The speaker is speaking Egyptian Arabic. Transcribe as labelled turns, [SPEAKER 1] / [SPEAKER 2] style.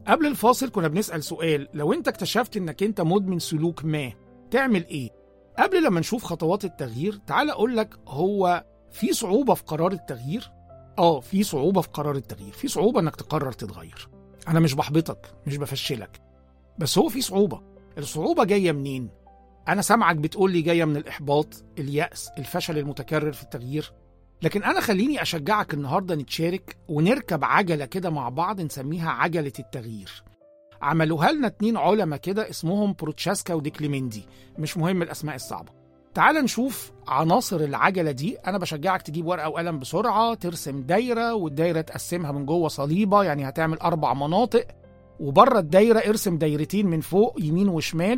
[SPEAKER 1] قبل الفاصل كنا بنسأل سؤال لو انت اكتشفت انك انت مدمن سلوك ما تعمل ايه؟ قبل لما نشوف خطوات التغيير تعال اقول لك هو في صعوبة في قرار التغيير؟ اه في صعوبة في قرار التغيير، في صعوبة انك تقرر تتغير. انا مش بحبطك، مش بفشلك. بس هو في صعوبة. الصعوبة جاية منين؟ انا سامعك بتقول لي جاية من الاحباط، اليأس، الفشل المتكرر في التغيير. لكن انا خليني اشجعك النهارده نتشارك ونركب عجله كده مع بعض نسميها عجله التغيير عملوها لنا اتنين علماء كده اسمهم بروتشاسكا وديكليمندي مش مهم الاسماء الصعبه تعال نشوف عناصر العجله دي انا بشجعك تجيب ورقه وقلم بسرعه ترسم دايره والدايره تقسمها من جوه صليبه يعني هتعمل اربع مناطق وبره الدايره ارسم دايرتين من فوق يمين وشمال